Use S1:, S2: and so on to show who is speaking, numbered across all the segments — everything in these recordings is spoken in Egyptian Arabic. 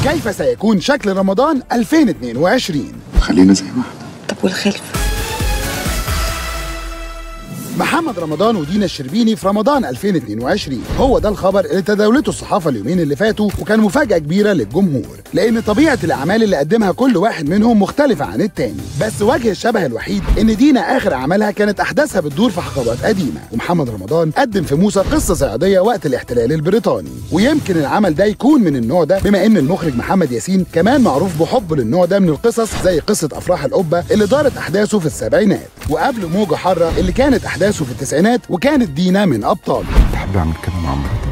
S1: كيف سيكون شكل رمضان 2022
S2: خلينا زي ما احنا
S3: طب والخلفة
S1: محمد رمضان ودينا الشربيني في رمضان 2022 هو ده الخبر اللي تداولته الصحافه اليومين اللي فاتوا وكان مفاجاه كبيره للجمهور لان طبيعه الاعمال اللي قدمها كل واحد منهم مختلفه عن التاني بس وجه الشبه الوحيد ان دينا اخر اعمالها كانت احداثها بتدور في حقبات قديمه ومحمد رمضان قدم في موسى قصه صعيديه وقت الاحتلال البريطاني ويمكن العمل ده يكون من النوع ده بما ان المخرج محمد ياسين كمان معروف بحبه للنوع ده من القصص زي قصه افراح القبه اللي دارت احداثه في السبعينات وقبل موجه حاره اللي كانت احداثه في التسعينات وكانت دينا من ابطاله
S2: بحب اعمل كده مع مراتي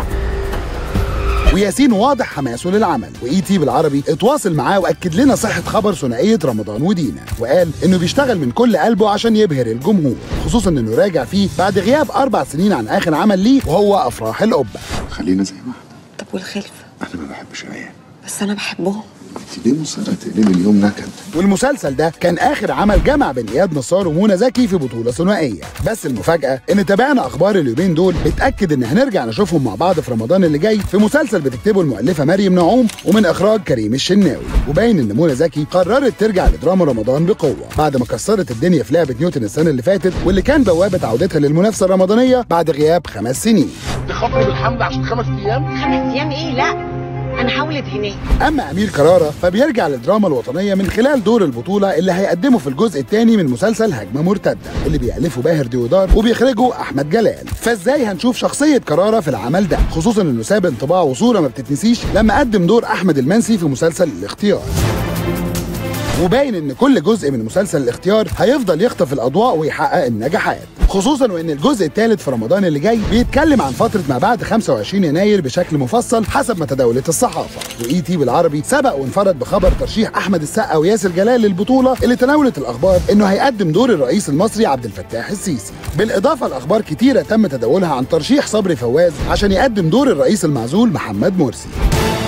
S1: وياسين واضح حماسه للعمل واي تي بالعربي اتواصل معاه واكد لنا صحه خبر ثنائيه رمضان ودينا وقال انه بيشتغل من كل قلبه عشان يبهر الجمهور خصوصا انه راجع فيه بعد غياب اربع سنين عن اخر عمل ليه وهو افراح القبه
S2: خلينا زي ما احنا
S3: طب والخلفة
S2: انا ما بحبش العيال
S3: بس أنا بحبهم
S2: انت ليه مصرة تقلبي اليوم نكد
S1: والمسلسل ده كان اخر عمل جمع بين اياد نصار ومنى زكي في بطوله ثنائيه بس المفاجاه ان تابعنا اخبار اليومين دول بتاكد ان هنرجع نشوفهم مع بعض في رمضان اللي جاي في مسلسل بتكتبه المؤلفه مريم نعوم ومن اخراج كريم الشناوي وباين ان منى زكي قررت ترجع لدراما رمضان بقوه بعد ما كسرت الدنيا في لعبه نيوتن السنه اللي فاتت واللي كان بوابه عودتها للمنافسه الرمضانيه بعد غياب خمس سنين
S4: تخاطري بالحمل عشان خمس ايام
S5: خمس ايام ايه لا انا حاولت هناك
S1: اما امير كرارة فبيرجع للدراما الوطنيه من خلال دور البطوله اللي هيقدمه في الجزء الثاني من مسلسل هجمه مرتده اللي بيالفه باهر ديودار وبيخرجه احمد جلال فازاي هنشوف شخصيه كرارة في العمل ده خصوصا انه ساب انطباع وصوره ما بتتنسيش لما قدم دور احمد المنسي في مسلسل الاختيار وباين ان كل جزء من مسلسل الاختيار هيفضل يخطف الاضواء ويحقق النجاحات خصوصا وان الجزء الثالث في رمضان اللي جاي بيتكلم عن فتره ما بعد 25 يناير بشكل مفصل حسب ما تداولت الصحافه واي تي بالعربي سبق وانفرد بخبر ترشيح احمد السقا وياسر جلال للبطوله اللي تناولت الاخبار انه هيقدم دور الرئيس المصري عبد الفتاح السيسي بالاضافه لاخبار كتيره تم تداولها عن ترشيح صبري فواز عشان يقدم دور الرئيس المعزول محمد مرسي